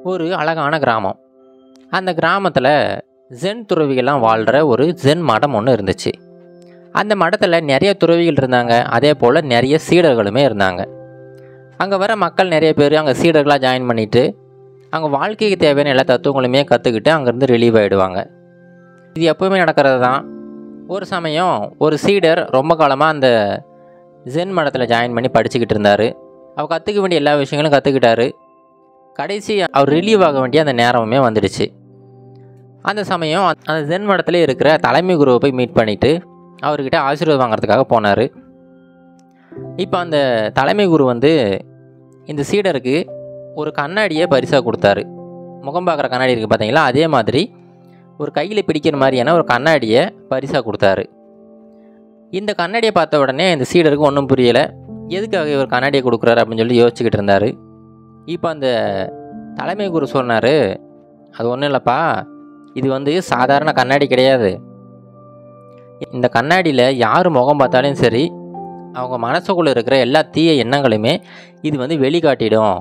ஒரு அழகான கிராமம் அந்த கிராமத்தில் ஜென் துறவிகள்லாம் வாழ்கிற ஒரு ஜென் மடம் ஒன்று இருந்துச்சு அந்த மடத்தில் நிறைய துறவிகள் இருந்தாங்க அதே போல் நிறைய சீடர்களுமே இருந்தாங்க அங்கே வர மக்கள் நிறைய பேர் அங்கே சீடர்களாக ஜாயின் பண்ணிவிட்டு அவங்க வாழ்க்கைக்கு தேவையான எல்லா தத்துவங்களுமே கற்றுக்கிட்டு அங்கேருந்து ரிலீவ் ஆகிடுவாங்க இது எப்போவுமே நடக்கிறது தான் ஒரு சமயம் ஒரு சீடர் ரொம்ப காலமாக அந்த ஜென் மடத்தில் ஜாயின் பண்ணி படிச்சுக்கிட்டு இருந்தார் அவர் கற்றுக்க வேண்டிய எல்லா விஷயங்களும் கற்றுக்கிட்டாரு கடைசி அவர் ரிலீவ் ஆக வேண்டிய அந்த நேரமுமே வந்துடுச்சு அந்த சமயம் அந்த ஜென் மடத்தில் இருக்கிற தலைமை குருவை போய் மீட் பண்ணிவிட்டு அவர்கிட்ட ஆசீர்வாதம் வாங்குறதுக்காக போனார் இப்போ அந்த தலைமை குரு வந்து இந்த சீடருக்கு ஒரு கண்ணாடியை பரிசாக கொடுத்தாரு முகம் பார்க்குற கண்ணாடி இருக்குது பார்த்தீங்களா அதே மாதிரி ஒரு கையில் பிடிக்கிற மாதிரியான ஒரு கண்ணாடியை பரிசாக கொடுத்தாரு இந்த கண்ணாடியை பார்த்த உடனே இந்த சீடருக்கு ஒன்றும் புரியலை எதுக்காக இவர் கண்ணாடியை கொடுக்குறாரு அப்படின்னு சொல்லி யோசிச்சுக்கிட்டு இருந்தார் இப்போ அந்த தலைமை குரு சொன்னார் அது ஒன்றும் இல்லைப்பா இது வந்து சாதாரண கண்ணாடி கிடையாது இந்த கண்ணாடியில் யார் முகம் பார்த்தாலும் சரி அவங்க மனசுக்குள்ளே இருக்கிற எல்லா தீய எண்ணங்களுமே இது வந்து வெளிக்காட்டிடும்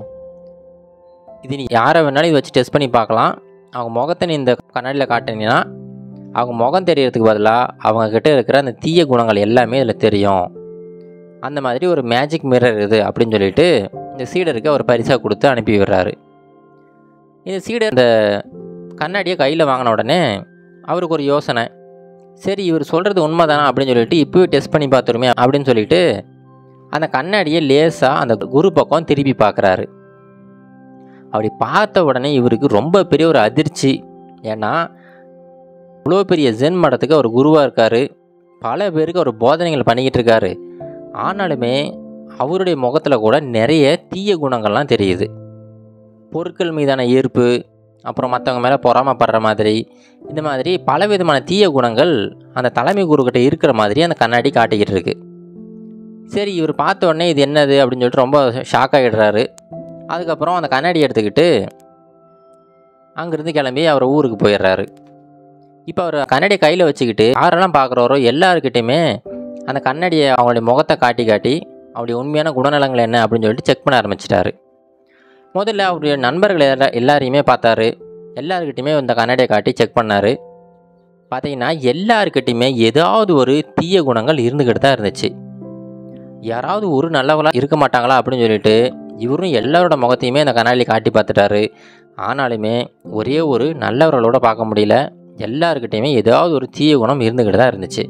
இது நீ யாரை வேணாலும் இதை வச்சு டெஸ்ட் பண்ணி பார்க்கலாம் அவங்க முகத்தை நீ இந்த கண்ணாடியில் காட்டினீங்கன்னா அவங்க முகம் தெரியறதுக்கு பதிலாக அவங்கக்கிட்ட இருக்கிற அந்த தீய குணங்கள் எல்லாமே இதில் தெரியும் அந்த மாதிரி ஒரு மேஜிக் மிரர் இது அப்படின்னு சொல்லிட்டு இந்த சீடருக்கு அவர் பரிசாக கொடுத்து அனுப்பி விடுறாரு இந்த சீடர் இந்த கண்ணாடியை கையில் வாங்கின உடனே அவருக்கு ஒரு யோசனை சரி இவர் சொல்கிறது உண்மைதானா அப்படின்னு சொல்லிட்டு இப்போவே டெஸ்ட் பண்ணி பார்த்துருமே அப்படின்னு சொல்லிட்டு அந்த கண்ணாடியை லேசாக அந்த குரு பக்கம் திருப்பி பார்க்குறாரு அப்படி பார்த்த உடனே இவருக்கு ரொம்ப பெரிய ஒரு அதிர்ச்சி ஏன்னா இவ்வளோ பெரிய ஜென் மடத்துக்கு அவர் குருவாக இருக்கார் பல பேருக்கு அவர் போதனைகள் பண்ணிக்கிட்டு இருக்காரு ஆனாலுமே அவருடைய முகத்தில் கூட நிறைய தீய குணங்கள்லாம் தெரியுது பொருட்கள் மீதான ஈர்ப்பு அப்புறம் மற்றவங்க மேலே பொறாமப்படுற மாதிரி இந்த மாதிரி பல விதமான தீய குணங்கள் அந்த தலைமை குருக்கிட்ட இருக்கிற மாதிரி அந்த கண்ணாடி காட்டிக்கிட்டு இருக்கு சரி இவர் பார்த்த உடனே இது என்னது அப்படின்னு சொல்லிட்டு ரொம்ப ஷாக் ஆகிடுறாரு அதுக்கப்புறம் அந்த கண்ணாடி எடுத்துக்கிட்டு அங்கேருந்து கிளம்பி அவர் ஊருக்கு போயிடுறாரு இப்போ அவர் கண்ணாடியை கையில் வச்சுக்கிட்டு யாரெல்லாம் பார்க்குறாரோ எல்லாருக்கிட்டையுமே அந்த கண்ணாடியை அவங்களுடைய முகத்தை காட்டி காட்டி அவருடைய உண்மையான குணநலங்கள் என்ன அப்படின்னு சொல்லிட்டு செக் பண்ண ஆரம்பிச்சிட்டாரு முதல்ல அவருடைய நண்பர்கள் எல்லா எல்லாரையுமே பார்த்தாரு எல்லாருக்கிட்டையுமே இந்த கண்ணாடியை காட்டி செக் பண்ணார் பார்த்தீங்கன்னா எல்லாருக்கிட்டையுமே ஏதாவது ஒரு தீய குணங்கள் இருந்துக்கிட்டு தான் இருந்துச்சு யாராவது ஒரு நல்லவங்களாக இருக்க மாட்டாங்களா அப்படின்னு சொல்லிட்டு இவரும் எல்லாரோட முகத்தையுமே அந்த கண்ணாடி காட்டி பார்த்துட்டாரு ஆனாலுமே ஒரே ஒரு நல்லவர்களோட பார்க்க முடியல எல்லாருக்கிட்டையுமே ஏதாவது ஒரு தீய குணம் இருந்துக்கிட்டு தான் இருந்துச்சு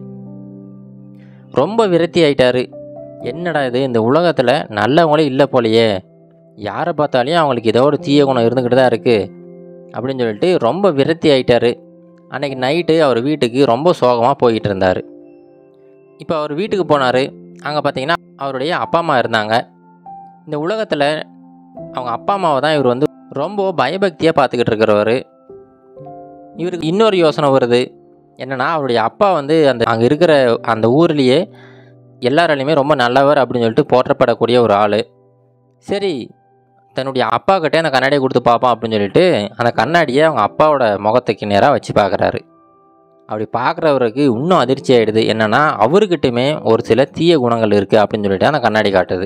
ரொம்ப விரக்தி ஆயிட்டாரு என்னடா இது இந்த உலகத்தில் நல்லவங்களே இல்லை போலையே யாரை பார்த்தாலையும் அவங்களுக்கு ஏதோ ஒரு தீய குணம் இருந்துக்கிட்டு தான் இருக்குது அப்படின்னு சொல்லிட்டு ரொம்ப விரக்தி ஆயிட்டாரு அன்றைக்கி நைட்டு அவர் வீட்டுக்கு ரொம்ப சோகமாக போயிட்டு இருந்தார் இப்போ அவர் வீட்டுக்கு போனார் அங்கே பார்த்தீங்கன்னா அவருடைய அப்பா அம்மா இருந்தாங்க இந்த உலகத்தில் அவங்க அப்பா அம்மாவை தான் இவர் வந்து ரொம்ப பயபக்தியாக பார்த்துக்கிட்டு இருக்கிறவர் இவருக்கு இன்னொரு யோசனை வருது என்னென்னா அவருடைய அப்பா வந்து அந்த அங்கே இருக்கிற அந்த ஊர்லேயே எல்லாராலையுமே ரொம்ப நல்லவர் அப்படின்னு சொல்லிட்டு போற்றப்படக்கூடிய ஒரு ஆள் சரி தன்னுடைய அப்பா கிட்டே அந்த கண்ணாடியை கொடுத்து பார்ப்போம் அப்படின்னு சொல்லிட்டு அந்த கண்ணாடியை அவங்க அப்பாவோட முகத்துக்கு நேராக வச்சு பார்க்குறாரு அப்படி பார்க்குறவருக்கு இன்னும் அதிர்ச்சி ஆகிடுது என்னென்னா அவர்கிட்டயுமே ஒரு சில தீய குணங்கள் இருக்குது அப்படின்னு சொல்லிட்டு அந்த கண்ணாடி காட்டுது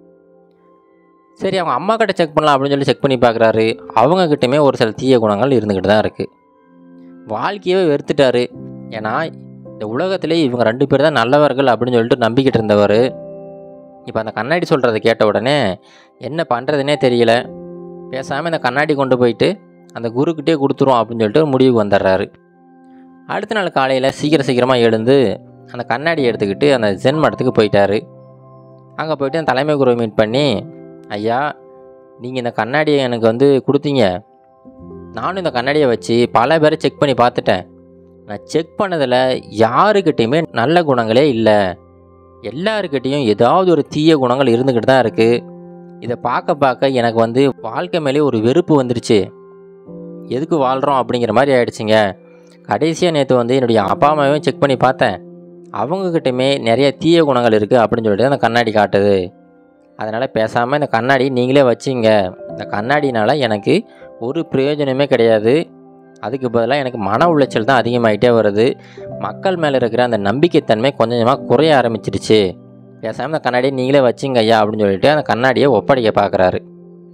சரி அவங்க அம்மா கிட்ட செக் பண்ணலாம் அப்படின்னு சொல்லி செக் பண்ணி பார்க்குறாரு அவங்கக்கிட்டயுமே ஒரு சில தீய குணங்கள் இருந்துக்கிட்டு தான் இருக்குது வாழ்க்கையவே வெறுத்துட்டாரு ஏன்னா இந்த உலகத்திலே இவங்க ரெண்டு பேர் தான் நல்லவர்கள் அப்படின்னு சொல்லிட்டு நம்பிக்கிட்டு இருந்தவர் இப்போ அந்த கண்ணாடி சொல்கிறத கேட்ட உடனே என்ன பண்ணுறதுனே தெரியல பேசாமல் இந்த கண்ணாடி கொண்டு போயிட்டு அந்த குருக்கிட்டே கொடுத்துரும் அப்படின்னு சொல்லிட்டு ஒரு முடிவுக்கு வந்துடுறாரு அடுத்த நாள் காலையில் சீக்கிரம் சீக்கிரமாக எழுந்து அந்த கண்ணாடி எடுத்துக்கிட்டு அந்த ஜென் மடத்துக்கு போயிட்டாரு அங்கே போயிட்டு அந்த தலைமை குருவை மீட் பண்ணி ஐயா நீங்கள் இந்த கண்ணாடியை எனக்கு வந்து கொடுத்தீங்க நானும் இந்த கண்ணாடியை வச்சு பல பேரை செக் பண்ணி பார்த்துட்டேன் நான் செக் பண்ணதில் யாருக்கிட்டேயுமே நல்ல குணங்களே இல்லை எல்லாருக்கிட்டேயும் ஏதாவது ஒரு தீய குணங்கள் இருந்துக்கிட்டு தான் இருக்குது இதை பார்க்க பார்க்க எனக்கு வந்து வாழ்க்கை மேலே ஒரு வெறுப்பு வந்துருச்சு எதுக்கு வாழ்கிறோம் அப்படிங்கிற மாதிரி ஆயிடுச்சுங்க கடைசியாக நேற்று வந்து என்னுடைய அப்பா அம்மாவையும் செக் பண்ணி பார்த்தேன் அவங்கக்கிட்டயுமே நிறைய தீய குணங்கள் இருக்குது அப்படின்னு சொல்லிட்டு அந்த கண்ணாடி காட்டுது அதனால் பேசாமல் இந்த கண்ணாடி நீங்களே வச்சிங்க இந்த கண்ணாடினால் எனக்கு ஒரு பிரயோஜனமே கிடையாது அதுக்கு பதிலாக எனக்கு மன உளைச்சல் தான் அதிகமாகிட்டே வருது மக்கள் மேலே இருக்கிற அந்த நம்பிக்கைத்தன்மை கொஞ்சம் கொஞ்சமாக குறைய ஆரம்பிச்சிருச்சு பேசாமல் இந்த கண்ணாடியை நீங்களே வச்சிங்க ஐயா அப்படின்னு சொல்லிட்டு அந்த கண்ணாடியை ஒப்படைக்க பார்க்குறாரு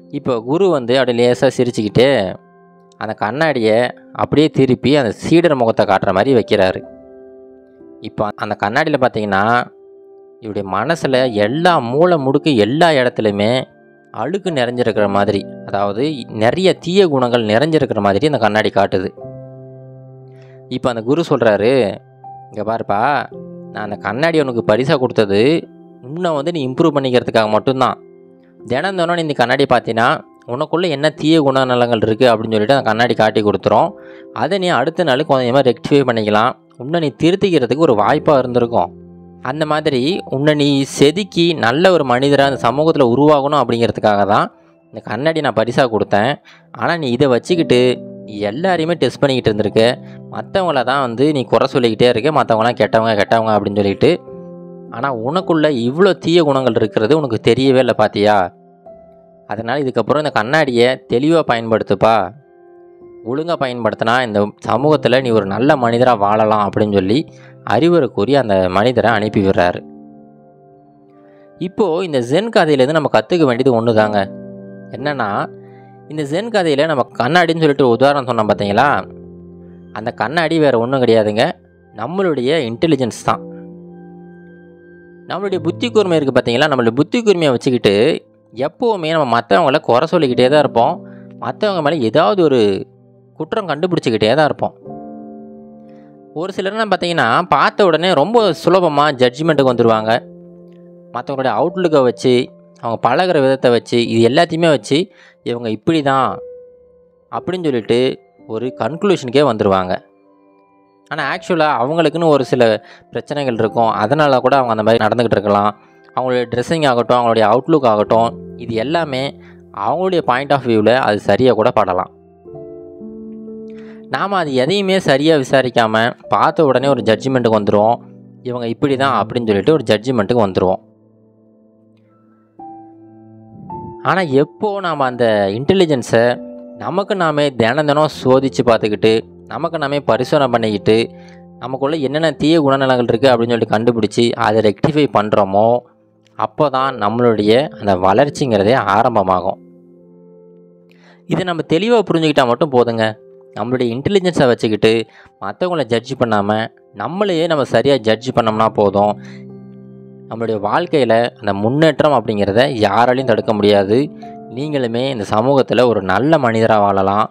இப்போ குரு வந்து அப்படியே லேசாக சிரிச்சுக்கிட்டு அந்த கண்ணாடியை அப்படியே திருப்பி அந்த சீடர் முகத்தை காட்டுற மாதிரி வைக்கிறாரு இப்போ அந்த கண்ணாடியில் பார்த்தீங்கன்னா இவருடைய மனசில் எல்லா மூளை முடுக்கு எல்லா இடத்துலையுமே அழுக்கு நிறைஞ்சிருக்கிற மாதிரி அதாவது நிறைய தீய குணங்கள் நிறைஞ்சிருக்கிற மாதிரி அந்த கண்ணாடி காட்டுது இப்போ அந்த குரு சொல்கிறாரு இங்கே பாருப்பா நான் அந்த கண்ணாடி உனக்கு பரிசாக கொடுத்தது இன்னும் வந்து நீ இம்ப்ரூவ் பண்ணிக்கிறதுக்காக மட்டும்தான் தினம் தினம் நீ இந்த கண்ணாடி பார்த்தீங்கன்னா உனக்குள்ளே என்ன தீய குணநலங்கள் இருக்குது அப்படின்னு சொல்லிட்டு அந்த கண்ணாடி காட்டி கொடுத்துரும் அதை நீ அடுத்த நாள் கொஞ்சமாக ரெக்டிஃபை பண்ணிக்கலாம் உன்னை நீ திருத்திக்கிறதுக்கு ஒரு வாய்ப்பாக இருந்திருக்கும் அந்த மாதிரி உன்னை நீ செதுக்கி நல்ல ஒரு மனிதராக அந்த சமூகத்தில் உருவாகணும் அப்படிங்கிறதுக்காக தான் இந்த கண்ணாடி நான் பரிசாக கொடுத்தேன் ஆனால் நீ இதை வச்சுக்கிட்டு நீ எல்லாரையுமே டெஸ்ட் பண்ணிக்கிட்டு இருந்திருக்க மற்றவங்கள தான் வந்து நீ குறை சொல்லிக்கிட்டே இருக்க மற்றவங்களாம் கெட்டவங்க கெட்டவங்க அப்படின்னு சொல்லிட்டு ஆனால் உனக்குள்ள இவ்வளோ தீய குணங்கள் இருக்கிறது உனக்கு தெரியவே இல்லை பார்த்தியா அதனால் இதுக்கப்புறம் இந்த கண்ணாடியை தெளிவாக பயன்படுத்துப்பா ஒழுங்காக பயன்படுத்தினா இந்த சமூகத்தில் நீ ஒரு நல்ல மனிதராக வாழலாம் அப்படின்னு சொல்லி அறிவுரை கூறி அந்த மனிதரை அனுப்பி விடுறாரு இப்போது இந்த ஜென் கதையிலேருந்து நம்ம கற்றுக்க வேண்டியது ஒன்று தாங்க என்னென்னா இந்த ஜென் கதையில் நம்ம கண்ணாடின்னு சொல்லிட்டு ஒரு உதாரணம் சொன்னோம் பார்த்தீங்களா அந்த கண்ணாடி வேறு ஒன்றும் கிடையாதுங்க நம்மளுடைய இன்டெலிஜென்ஸ் தான் நம்மளுடைய புத்தி கூர்மை இருக்குது பார்த்தீங்களா நம்மளுடைய புத்தி கூர்மையை வச்சுக்கிட்டு எப்போவுமே நம்ம மற்றவங்கள குறை சொல்லிக்கிட்டே தான் இருப்போம் மற்றவங்க மேலே ஏதாவது ஒரு குற்றம் கண்டுபிடிச்சிக்கிட்டே தான் இருப்போம் ஒரு சிலர்லாம் பார்த்தீங்கன்னா பார்த்த உடனே ரொம்ப சுலபமாக ஜட்ஜ்மெண்ட்டுக்கு வந்துடுவாங்க மற்றவங்களுடைய அவுட்லுக்கை வச்சு அவங்க பழகுற விதத்தை வச்சு இது எல்லாத்தையுமே வச்சு இவங்க இப்படி தான் அப்படின்னு சொல்லிட்டு ஒரு கன்க்ளூஷனுக்கே வந்துடுவாங்க ஆனால் ஆக்சுவலாக அவங்களுக்குன்னு ஒரு சில பிரச்சனைகள் இருக்கும் அதனால கூட அவங்க அந்த மாதிரி நடந்துக்கிட்டு இருக்கலாம் அவங்களுடைய ட்ரெஸ்ஸிங் ஆகட்டும் அவங்களுடைய அவுட்லுக் ஆகட்டும் இது எல்லாமே அவங்களுடைய பாயிண்ட் ஆஃப் வியூவில் அது சரியாக கூட படலாம் நாம் அது எதையுமே சரியாக விசாரிக்காமல் பார்த்த உடனே ஒரு ஜட்ஜ்மெண்ட்டுக்கு வந்துடுவோம் இவங்க இப்படி தான் அப்படின்னு சொல்லிட்டு ஒரு ஜட்ஜ்மெண்ட்டுக்கு வந்துடுவோம் ஆனால் எப்போ நாம் அந்த இன்டெலிஜென்ஸை நமக்கு நாமே தினம் தினம் சோதித்து பார்த்துக்கிட்டு நமக்கு நாமே பரிசோதனை பண்ணிக்கிட்டு நமக்குள்ளே என்னென்ன தீய குணநலங்கள் இருக்குது அப்படின்னு சொல்லிட்டு கண்டுபிடிச்சி அதை ரெக்டிஃபை பண்ணுறோமோ அப்போ தான் நம்மளுடைய அந்த வளர்ச்சிங்கிறதே ஆரம்பமாகும் இதை நம்ம தெளிவாக புரிஞ்சுக்கிட்டால் மட்டும் போதுங்க நம்மளுடைய இன்டெலிஜென்ஸை வச்சுக்கிட்டு மற்றவங்கள ஜட்ஜ் பண்ணாமல் நம்மளையே நம்ம சரியாக ஜட்ஜ் பண்ணோம்னா போதும் நம்மளுடைய வாழ்க்கையில் அந்த முன்னேற்றம் அப்படிங்கிறத யாராலையும் தடுக்க முடியாது நீங்களுமே இந்த சமூகத்தில் ஒரு நல்ல மனிதராக வாழலாம்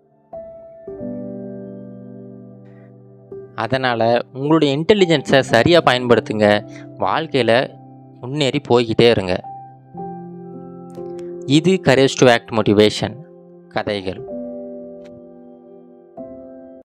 அதனால் உங்களுடைய இன்டெலிஜென்ஸை சரியாக பயன்படுத்துங்க வாழ்க்கையில் முன்னேறி போய்கிட்டே இருங்க இது கரேஜ் டு ஆக்ட் மோட்டிவேஷன் கதைகள்